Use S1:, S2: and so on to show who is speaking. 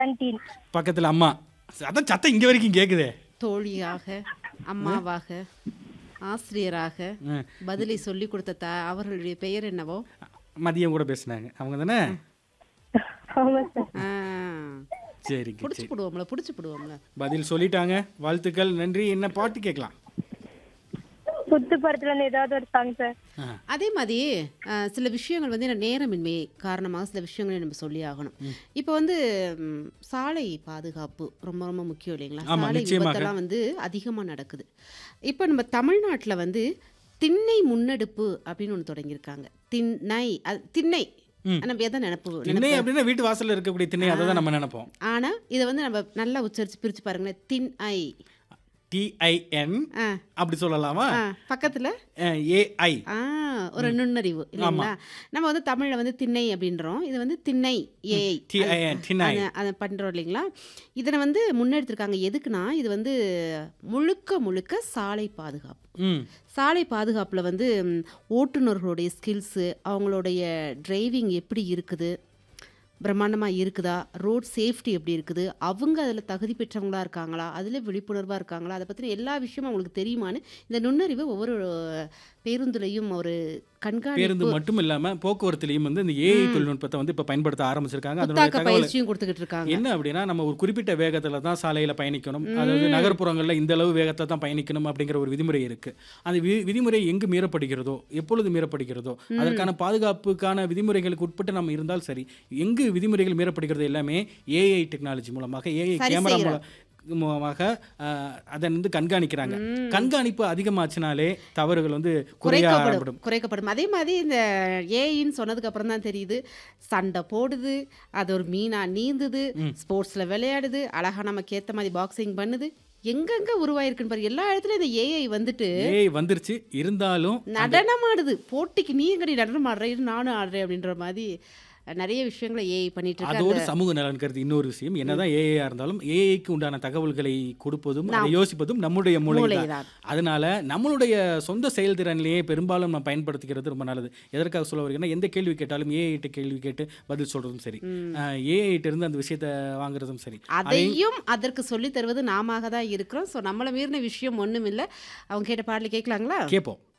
S1: Seventeen
S2: பக்கத்துல அம்மா அதான் சத்தம் இங்க வரைக்கும் கேக்குதே
S3: தோழியாக அம்மாவாக ஆசிரியராக
S2: ம்.
S3: பதிலை சொல்லி கொடுத்த த அவர்களுடைய பெயர் என்னவோ
S2: மதியம் கூட பேசுனாங்க அவங்க தானே
S1: ஆமா சார்
S3: ஆ,
S2: சரிங்க
S3: புடிச்சு
S2: சரி
S3: போடுவோம்ல புடிச்சு போடுவோம்ல
S2: பதில் சொல்லிட்டாங்க வாழ்த்துக்கள் நன்றி என்ன பாட்டு கேட்கலாம்
S1: புத்து படத்துல இருந்து ஏதாவது ஒரு சாங் சார்
S2: ஆ,
S3: அதே மாதிரி அஹ், சில விஷயங்கள் வந்து நான் நேரமின்மை காரணமாக சில விஷயங்களை நம்ம சொல்லி ஆகணும் இப்போ வந்து ம், சாலை பாதுகாப்பு ரொம்ப ரொம்ப முக்கியம் இல்லைங்களா
S2: ஆமா,
S3: சாலை
S2: நிச்சயமாக.
S3: விபத்தெல்லாம் வந்து அதிகமாக நடக்குது இப்போ நம்ம தமிழ்நாட்டில் வந்து திண்ணை முன்னெடுப்பு அப்படின்னு ஒன்று தொடங்கியிருக்காங்க திண்ணை அது திண்ணை நம்ம எதை நினப்பு
S2: திண்ணை அப்படின்னா வீட்டு வாசல்ல இருக்கக்கூடிய திண்ணை அதை தான் நம்ம நினைப்போம்
S3: ஆனால் இதை வந்து நம்ம நல்லா உச்சரித்து பிரித்து பாருங்களேன் தின் ஐ
S2: டிஐஎன்
S3: ஆ
S2: அப்படி சொல்லலாமா
S3: ஆ பக்கத்தில்
S2: ஏஐ
S3: ஆ ஒரு நுண்ணறிவு இல்லைங்களா நம்ம வந்து தமிழ்ல வந்து திண்ணை அப்படின்றோம் இது வந்து திண்ணை ஏஐ
S2: TIN, திண்ணை.
S3: அதை பண்ணுறோம் இல்லைங்களா இதனை வந்து முன்னெடுத்திருக்காங்க எதுக்குன்னா இது வந்து முழுக்க முழுக்க சாலை பாதுகாப்பு
S2: ம்
S3: சாலை பாதுகாப்பில் வந்து ம், ஓட்டுநர்களுடைய ஸ்கில்ஸு அவங்களுடைய டிரைவிங் எப்படி இருக்குது பிரம்மாண்டமாக இருக்குதா ரோட் சேஃப்டி எப்படி இருக்குது அவங்க அதில் தகுதி பெற்றவங்களா இருக்காங்களா அதில் விழிப்புணர்வாக இருக்காங்களா அதை பற்றின எல்லா விஷயமும் அவங்களுக்கு தெரியுமான்னு இந்த நுண்ணறிவை ஒவ்வொரு பேருந்துலையும் ஒரு
S2: பேருந்து
S3: கண்காணிப்பு
S2: மட்டும் இல்லாம போக்குவரத்துலயும் வந்து இந்த ஏஐ தொழில்நுட்பத்தை வந்து இப்ப பயன்படுத்த ஆரம்பிச்சிருக்காங்க அதனுடைய
S3: புத்தாக்க
S2: தகவல்
S3: பயிற்சியும் கொடுத்துக்கிட்டு இருக்காங்க
S2: என்ன அப்படின்னா நம்ம ஒரு குறிப்பிட்ட வேகத்துல தான் சாலையில பயணிக்கணும் அதாவது நகர்ப்புறங்கள்ல இந்த அளவு வேகத்துல தான் பயணிக்கணும் அப்படிங்கிற ஒரு விதிமுறை இருக்கு அந்த வி- விதிமுறை எங்கு மீறப்படுகிறதோ எப்பொழுது மீறப்படுகிறதோ அதற்கான பாதுகாப்புக்கான விதிமுறைகளுக்கு உட்பட்டு நம்ம இருந்தால் சரி எங்கு விதிமுறைகள் மீறப்படுகிறது எல்லாமே ஏஐ டெக்னாலஜி மூலமாக ஏஐ
S3: சரி
S2: கேமரா
S3: செய்றோம்.
S2: மூலமாக அஹ், அதை வந்து கண்காணிக்கிறாங்க கண்காணிப்பு அதிகமாச்சுனாலே தவறுகள் வந்து குறைய
S3: குறைக்கப்படும்
S2: ஆரம்பிடும்
S3: குறைக்கப்படும் அதே மாதிரி இந்த ஏஇன்னு சொன்னதுக்கு அப்புறம் தான் தெரியுது சண்டை போடுது அது ஒரு மீனா நீந்துது ஸ்போர்ட்ஸ்ல விளையாடுது அழகா நமக்கு ஏத்த மாதிரி பாக்ஸிங் பண்ணுது எங்கெங்க உருவாயிருக்குன்னு பாரு எல்லா இடத்துலயும் இந்த ஏஐ வந்துட்டு
S2: ஏஐ வந்துருச்சு இருந்தாலும்
S3: நடனமாடுது போட்டிக்கு நீ எங்கடி நடனம் ஆடுற இரு நானும் ஆடுறேன் அப்படின்ற மாதிரி நிறைய விஷயங்களை ஏஐ பண்ணிட்டு இருக்கு
S2: அதோடு சமூக நலன் கருதி இன்னொரு விஷயம் என்னதான் ஏஐயா இருந்தாலும் ஏஐக்கு உண்டான தகவல்களை கொடுப்பதும் அதை யோசிப்பதும் நம்முடைய மூளை
S3: மூளைதான்.
S2: அதனால நம்மளுடைய சொந்த செயல்திறனிலேயே பெரும்பாலும் நம்ம பயன்படுத்திக்கிறது ரொம்ப நல்லது எதற்காக சொல்ல வருகிறேன்னா எந்த கேள்வி கேட்டாலும் ஏஐட்ட கேள்வி கேட்டு பதில் சொல்றதும் சரி ஏஐட்ட இருந்து அந்த விஷயத்த வாங்குறதும் சரி
S3: அதையும் அதற்கு சொல்லி தருவது நாம தான் இருக்கிறோம் ஸோ நம்மளை மீறின விஷயம் ஒண்ணும் இல்ல அவங்க கேட்ட பாடல கேட்கலாங்களா
S2: கேட்போம்